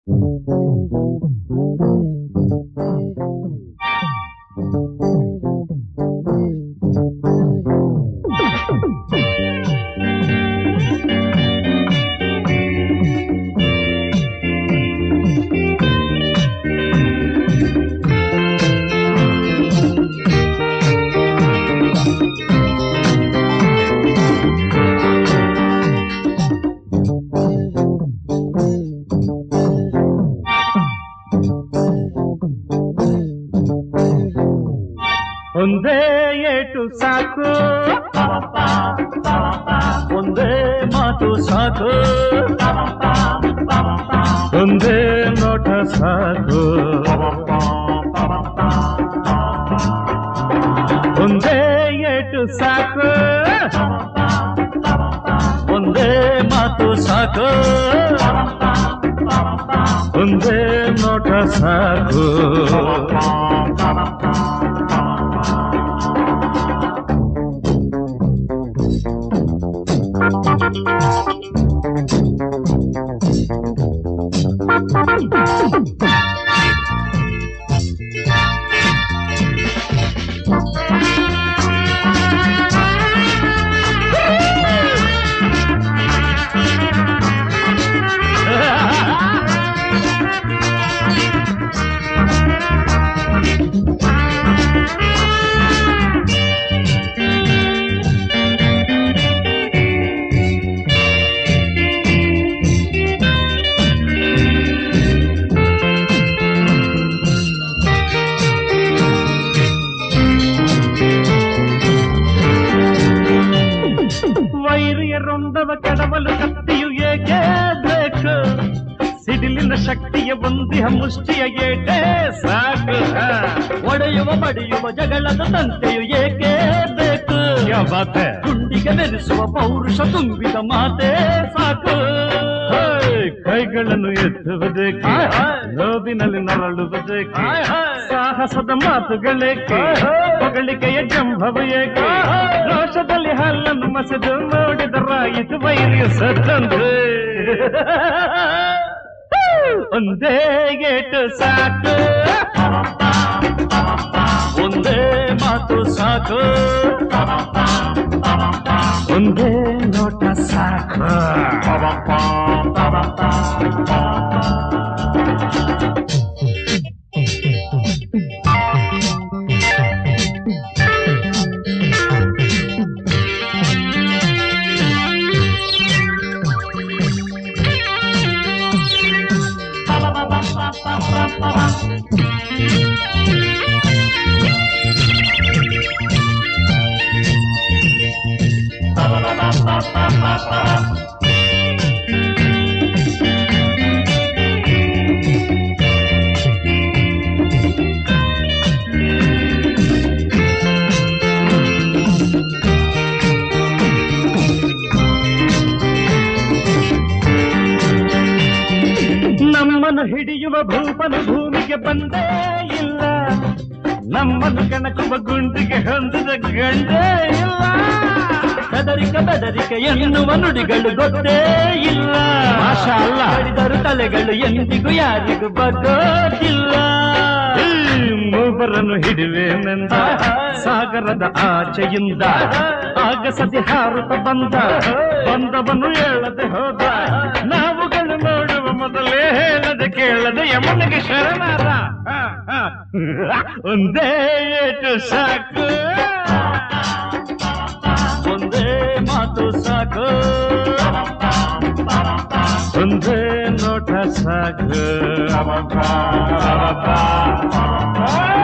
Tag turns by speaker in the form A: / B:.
A: ಒಂದೇ ಏಟು ಸಾಕು ಒಂದೇ ಮಾತು ಸಾಕು ಒಂದೇ ನೋಟ ಸಾಕು ಒಂದೇ ಏಟು ಸಾಕು ಒಂದೇ ಮಾತು ಸಾಕು ಒಂದೇ ನೋಟ ಸಾಕು ವೈರಿಯರೊಂದವ ಕೆಡವಲು ಕತ್ತಿಯು ಏಕೆ ಬೇಕು ಸಿಡಿಲಿನ ಶಕ್ತಿಯ ಒಂದಿಹ ಮುಷ್ಟಿಯ ಏಟೇ ಸಾಕು
B: ಒಡೆಯುವ ಬಡಿಯುವ ಜಗಳದ ತಂತೆಯು ಏಕೆ ಬೇಕು
A: ಯಾವ ಬಾತೆ
B: ಗುಂಡಿಗೆ ಬೆರೆಸುವ ಪೌರುಷ ತುಂಬಿದ ಮಾತೇ ಸಾಕು
A: ಹಾಯ್, ಕೈಗಳನ್ನು ಎತ್ತುವುದಕ್ಕೆ
B: ಹಾಯ್, ಹಾಯ್.
A: ನೋವಿನಲ್ಲಿ ನರಳುವುದಕ್ಕೆ
B: ಹಾಯ್, ಹಾಯ್.
A: ಸಾಹಸದ ಮಾತುಗಳೇಕೆ
B: ಹಾಯ್, ಹಾಯ್.
A: ಹೊಗಳಿಕೆಯ ಜಂಭವ ಏಕೆ
B: ಹಾಯ್, ಹಾಯ್.
A: ರೋಷದಲ್ಲಿ ಹಲ್ಲನ್ನು ಮಸೆದು ನೋಡಿದರಾಯಿತು ವೈರಿಯ ಸತ್ತಂದ್ರೆ ಒಂದೇ ಗೇಟು ಸಾಕು
B: ಒಂದೇ ಮಾತು ಸಾಕು
A: ಒಂದೇ ನೋಟ ಸಾಕು ನಮ್ಮನ್ನು ಹಿಡಿಯುವ ಭೂಪನು ಭೂಮಿಗೆ ಬಂದೇ ಇಲ್ಲ ನಮ್ಮನ್ನು ಕಣಕುವ ಗುಂಡಿಗೆ ಹೊಂದಿದ ಗಂಡೇ ಇಲ್ಲ
B: ಬೆದರಿಕ ಬೆದರಿಕ ಎನ್ನುವ ನುಡಿಗಳು ಗೊತ್ತೇ ಇಲ್ಲ
A: ಮಾಷಾ ಅಲ್ಲ.
B: ಕಡಿದರು ತಲೆಗಳು ಎಂದಿಗೂ ಯಾರಿಗೂ ಬಗ್ಗೋದಿಲ್ಲ
A: ಈ ಮೂವರನ್ನು ಹಿಡಿವೇನೆಂದ ಸಾಗರದ ಆಚೆಯಿಂದ ಆಗಸದಿ ಹಾರುತ್ತ ಬಂದ ಬಂದವನು ಹೇಳದೆ ಹೋದ ನಾವುಗಳು ನೋಡುವ ಮೊದಲೇ ಹೇಳದೆ ಕೇಳದೆ ಯಮನಿಗೆ ಶರಣಾದ ಹ, ಹ. ಒಂದೇ ಏಟು ಸಾಕು
B: ಒಂದೇ ಮಾತು ಸಾಕು
A: ಒಂದೇ ನೋಟ ಸಾಕು